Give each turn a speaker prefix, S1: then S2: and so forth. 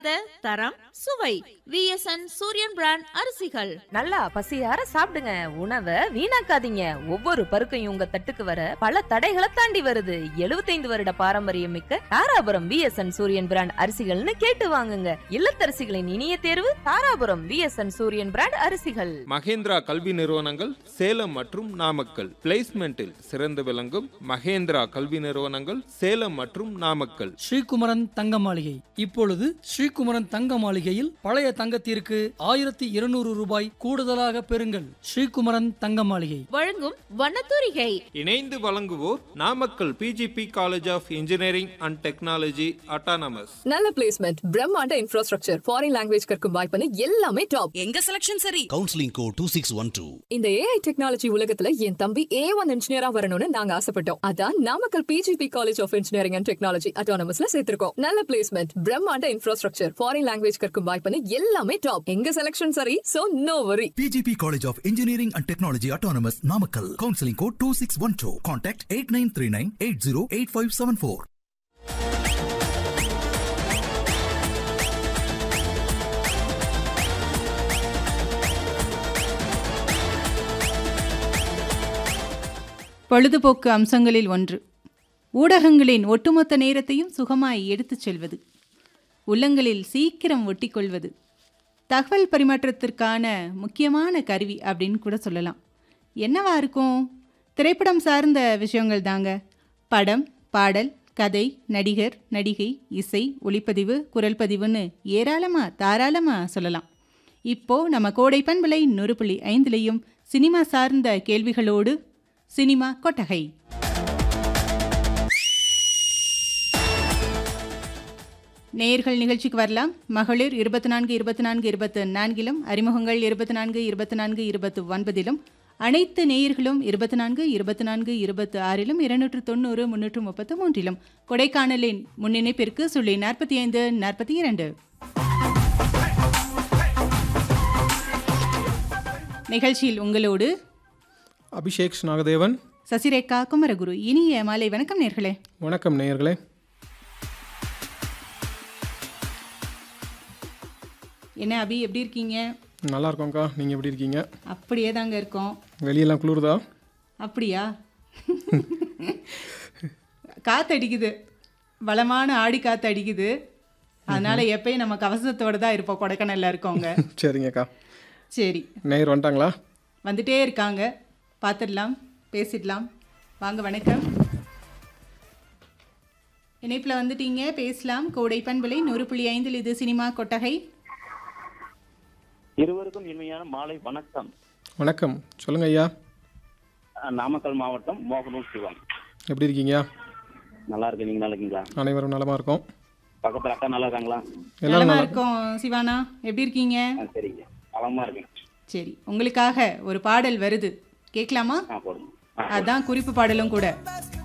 S1: தரம் சுவை VSN Suriyan brand அரிசிகள்
S2: நல்லா பசியார சாப்பிடுங்க உணவை வீணாக்காதீங்க ஒவ்வொரு பருக்கையும் உங்க தட்டுக்கு வர பல தடைகளை தாண்டி வருது 75 வருட பாரம்பரியம் மிக்க தாராபுரம் விஎஸ்என் சூரியன் பிராண்ட் அரிசிகள்னு கேட்டு வாங்குங்க இல்லத்தரசிகளின் இனிய தேர்வு தாராபுரம் விஎஸ்என் சூரியன் பிராண்ட் அரிசிகள்
S3: மகேந்திரா கல்வி நிறுவனங்கள் சேலம் மற்றும் நாமக்கல் பிளேஸ்மெண்டில் சிறந்து விளங்கும் மகேந்திரா கல்வி நிறுவனங்கள் சேலம் மற்றும் நாமக்கல்
S4: ஸ்ரீகுமரன் தங்க மாளிகை இப்பொழுது ஸ்ரீகுமரன் தங்க மாளிகையில் பழைய தங்கத்திற்கு ஆயிரத்தி இருநூறு ரூபாய் கூடுதலாக பெறுங்கள் ஸ்ரீகுமரன் தங்க மாளிகை
S1: வழங்கும் வண்ணத்தூரிகை
S3: இணைந்து வழங்குவோர் Namakkal PGP college of engineering and technology autonomous
S5: நல்ல பிளேஸ்மெண்ட் பிரம்மாண்ட இன்ஃப்ராஸ்ட்ரக்சர் ஃபாரின் லாங்குவேஜ் கற்கும் வாய்ப்புன்னு எல்லாமே டாப்
S6: எங்க செலக்ஷன் சரி
S7: counselling code two six one two
S5: இந்த ஏஐ டெக்னாலஜி உலகத்துல என் தம்பி ஏ ஒன் இன்ஜினியரா வரணும்னு நாங்க ஆசைப்பட்டோம் அதான் Namakkal PGP college of engineering and technology அட்டானமஸ்ல சேர்த்திருக்கோம் நல்ல பிளேஸ்மெண்ட் பிரம்மாண்ட இன்ஃப்ராஸ்ட்ரக்சர் ஃபாரின் லாங்குவேஜ் கற்கும் வாய்ப்புன்னு எல்லாமே டாப் எங்க செலக்ஷன் சரி so no worry
S7: PGP College of Engineering and Technology Autonomous Namakkal. Counseling code 2612. Contact 8939 808574.
S8: பொழுதுபோக்கு அம்சங்களில் ஒன்று ஊடகங்களின் ஒட்டுமொத்த நேரத்தையும் சுகமாய் எடுத்துச் செல்வது உள்ளங்களில் சீக்கிரம் ஒட்டிக்கொள்வது தகவல் பரிமாற்றத்திற்கான முக்கியமான கருவி அப்படின்னு கூட சொல்லலாம் என்னவா இருக்கும் திரைப்படம் சார்ந்த விஷயங்கள் தாங்க படம் பாடல் கதை நடிகர் நடிகை இசை ஒளிப்பதிவு குரல் பதிவுன்னு ஏராளமா தாராளமா சொல்லலாம் இப்போ நம்ம கோடை பண்பலை நூறு புள்ளி ஐந்துலேயும் சினிமா சார்ந்த கேள்விகளோடு சினிமா கொட்டகை நேயர்கள் நிகழ்ச்சிக்கு வரலாம் மகளிர் இருபத்தி நான்கு இருபத்தி நான்கு இருபத்து நான்கிலும் அறிமுகங்கள் இருபத்தி நான்கு இருபத்தி நான்கு இருபத்து ஒன்பதிலும் அனைத்து நேயர்களும் இருபத்தி நான்கு இருபத்தி நான்கு இருபத்தி ஆறிலும் இருநூற்று தொண்ணூறு முன்னூற்று முப்பத்து மூன்றிலும் கொடைக்கானலின் முன்னிணைப்பிற்கு சுள்ளி நாற்பத்தி ஐந்து நாற்பத்தி இரண்டு நிகழ்ச்சியில் உங்களோடு
S9: அபிஷேக் நாகதேவன்
S8: சசிரேகா குமரகுரு இனிய மாலை வணக்கம் நேர்களே
S9: வணக்கம் நேயர்களே
S8: என்ன அபி எப்படி இருக்கீங்க
S9: நல்லா இருக்கோங்க்கா நீங்கள் எப்படி இருக்கீங்க
S8: அப்படியே தாங்க இருக்கோம்
S9: வெளியெல்லாம் குளிருதா
S8: அப்படியா காத்து அடிக்குது பலமான ஆடி காத்து அடிக்குது அதனால எப்பயும் நம்ம கவசத்தோட தான் இருப்போம் கொடைக்கானல்ல இருக்கோங்க
S9: சரிங்கக்கா
S8: சரி
S9: நேயர் வந்துட்டாங்களா
S8: வந்துட்டே இருக்காங்க பார்த்துடலாம் பேசிடலாம் வாங்க வணக்கம் இணைப்பில் வந்துட்டீங்க பேசலாம் கோடை பண்பலை நூறு புள்ளி ஐந்தில் இது சினிமா கொட்டகை
S10: இருவருக்கும் இனிமையான மாலை வணக்கம்
S9: வணக்கம் சொல்லுங்க ஐயா
S10: அஹ் நாமக்கல் மாவட்டம் மோகனூர் சிவம்
S9: எப்படி இருக்கீங்க
S10: நல்லா இருக்கு நீங்க நல்லா இருக்கீங்களா
S9: அனைவரும் நலமா இருக்கோம்
S10: பக்கத்துல அக்கா நல்லா இருக்காங்களா
S9: எல்லாரும்
S8: நலமா
S9: நல்லா
S8: இருக்கோம் சிவானா எப்படி இருக்கீங்க
S10: ஆ, சரிங்க நலமா இருக்கேன்
S8: சரி உங்களுக்காக ஒரு பாடல் வருது கேட்கலாமா
S10: ஆ போடுங்க
S8: அதான் குறிப்பு பாடலும் கூட